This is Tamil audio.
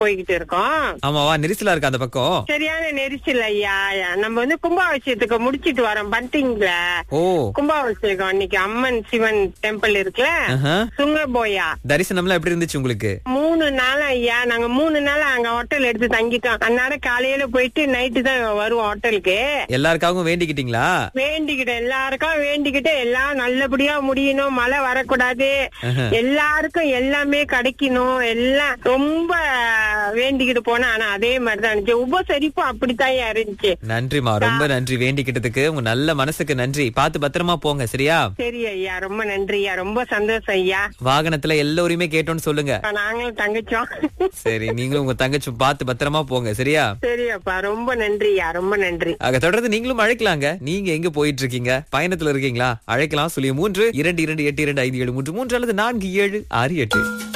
போய்கிட்டு இருக்கோம் ஆமாவா நெரிசலா இருக்கு அந்த பக்கம் சரியான நெரிசல் ஐயா நம்ம வந்து கும்பாபிஷேகத்துக்கு முடிச்சிட்டு வரோம் பந்திங்ல ஓ கும்பாபிஷேகம் இன்னைக்கு அம்மன் சிவன் டெம்பிள் இருக்குல்ல ஆஹா. சுங்கபோயா தரிசனம்லாம் எப்படி இருந்துச்சு உங்களுக்கு மூணு நாள் ஐயா நாங்க மூணு நாள் அங்க ஹோட்டல் எடுத்து தங்கிட்டோம் அந்நேரம் காலையில போயிட்டு நைட்டு தான் வருவோம் ஹோட்டலுக்கு எல்லாருக்காகவும் வேண்டிக்கிட்டீங்களா வேண்டிக்கிட்டு எல்லாருக்கும் வேண்டிக்கிட்டு எல்லாம் நல்லபடியா முடியணும் மழை வரக்கூடாது எல்லாருக்கும் எல்லாமே கிடைக்கணும் எல்லாம் ரொம்ப வேண்டிக்கிட்டு போனா ஆனா அதே மாதிரிதான் இருந்துச்சு உபசரிப்பும் அப்படித்தான் இருந்துச்சு நன்றிமா ரொம்ப நன்றி வேண்டிக்கிட்டதுக்கு உங்க நல்ல மனசுக்கு நன்றி பார்த்து பத்திரமா போங்க சரியா சரி ஐயா ரொம்ப நன்றி ஐயா ரொம்ப சந்தோஷம் ஐயா வாகனத்துல எல்லோரையுமே கேட்டோம்னு சொல்லுங்க இப்ப நாங்களும் தங்கச்சோம் சரி நீங்களும் உங்க தங்கச்சி பார்த்து பத்திரமா போங்க சரியா சரி அப்பா ரொம்ப நன்றி ஐயா ரொம்ப நன்றி ஆக தொடர்ந்து நீங்களும் அழைக்கலாங்க நீங்க எங்க போயிட்டு இருக்கீங்க பயணத்துல இருக்கீங்களா அழைக்கலாம் சொல்லி மூன்று இரண்டு இரண்டு எட்டு இரண்டு ஐந்து ஏழு மூன்று மூன்று அல்லது நான்கு ஏழு ஆறு எட்டு